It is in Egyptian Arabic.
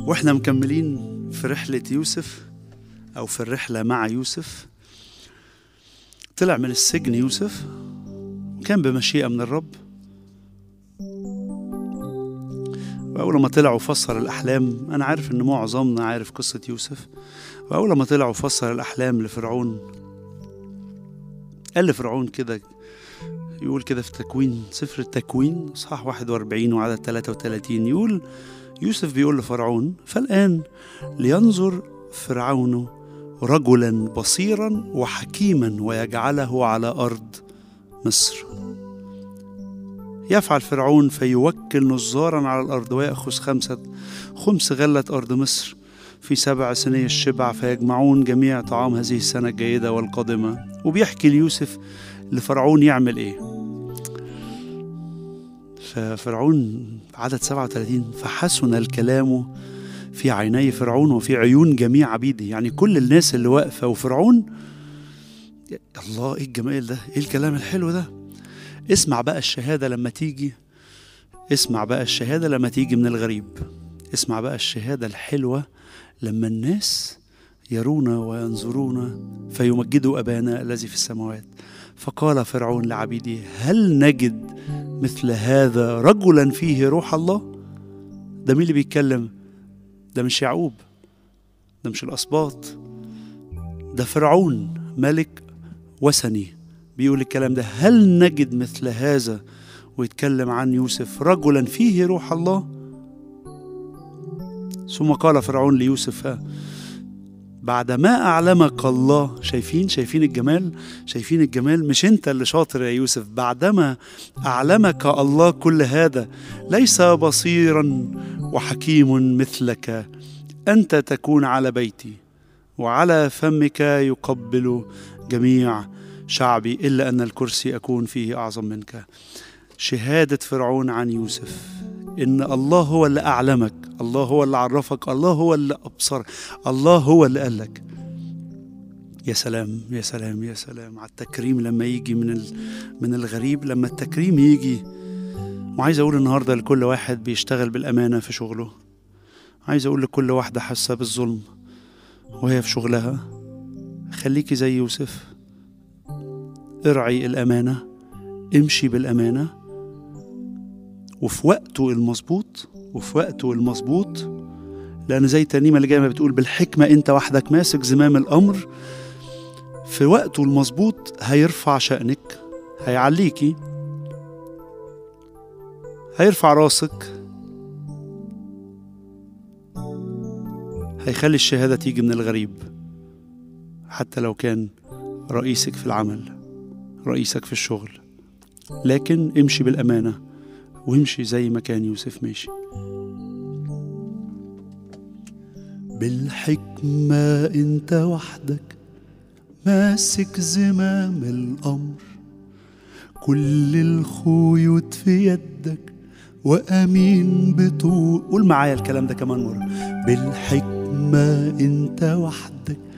واحنا مكملين في رحلة يوسف أو في الرحلة مع يوسف طلع من السجن يوسف وكان بمشيئة من الرب وأول ما طلع وفسر الأحلام أنا عارف إن معظمنا عارف قصة يوسف وأول ما طلع وفسر الأحلام لفرعون قال لفرعون كده يقول كده في تكوين سفر التكوين صح 41 وعدد 33 يقول يوسف بيقول لفرعون فالآن لينظر فرعون رجلا بصيرا وحكيما ويجعله على أرض مصر يفعل فرعون فيوكل نظارا على الأرض ويأخذ خمسة خمس غلة أرض مصر في سبع سنين الشبع فيجمعون جميع طعام هذه السنة الجيدة والقادمة وبيحكي ليوسف لفرعون يعمل ايه ففرعون عدد 37 فحسن الكلام في عيني فرعون وفي عيون جميع عبيده يعني كل الناس اللي واقفة وفرعون الله ايه الجمال ده ايه الكلام الحلو ده اسمع بقى الشهادة لما تيجي اسمع بقى الشهادة لما تيجي من الغريب اسمع بقى الشهادة الحلوة لما الناس يرون وينظرون فيمجدوا أبانا الذي في السماوات فقال فرعون لعبيده هل نجد مثل هذا رجلا فيه روح الله ده مين اللي بيتكلم ده مش يعقوب ده مش الأسباط ده فرعون ملك وثني بيقول الكلام ده هل نجد مثل هذا ويتكلم عن يوسف رجلا فيه روح الله ثم قال فرعون ليوسف بعد ما أعلمك الله شايفين شايفين الجمال شايفين الجمال مش أنت اللي شاطر يا يوسف بعدما أعلمك الله كل هذا ليس بصيرا وحكيم مثلك أنت تكون على بيتي وعلى فمك يقبل جميع شعبي إلا أن الكرسي أكون فيه أعظم منك شهادة فرعون عن يوسف إن الله هو اللي أعلمك الله هو اللي عرفك الله هو اللي أبصر الله هو اللي قال لك يا سلام يا سلام يا سلام على التكريم لما يجي من من الغريب لما التكريم يجي وعايز أقول النهاردة لكل واحد بيشتغل بالأمانة في شغله عايز أقول لكل واحدة حاسة بالظلم وهي في شغلها خليكي زي يوسف ارعي الأمانة امشي بالأمانة وفي وقته المظبوط وفي وقته المظبوط لأن زي الترنيمة اللي جاية ما بتقول بالحكمة أنت وحدك ماسك زمام الأمر في وقته المظبوط هيرفع شأنك هيعليكي هيرفع راسك هيخلي الشهادة تيجي من الغريب حتى لو كان رئيسك في العمل رئيسك في الشغل لكن امشي بالأمانة وامشي زي ما كان يوسف ماشي بالحكمة انت وحدك ماسك زمام الأمر كل الخيوط في يدك وأمين بطول قول معايا الكلام ده كمان مرة بالحكمة انت وحدك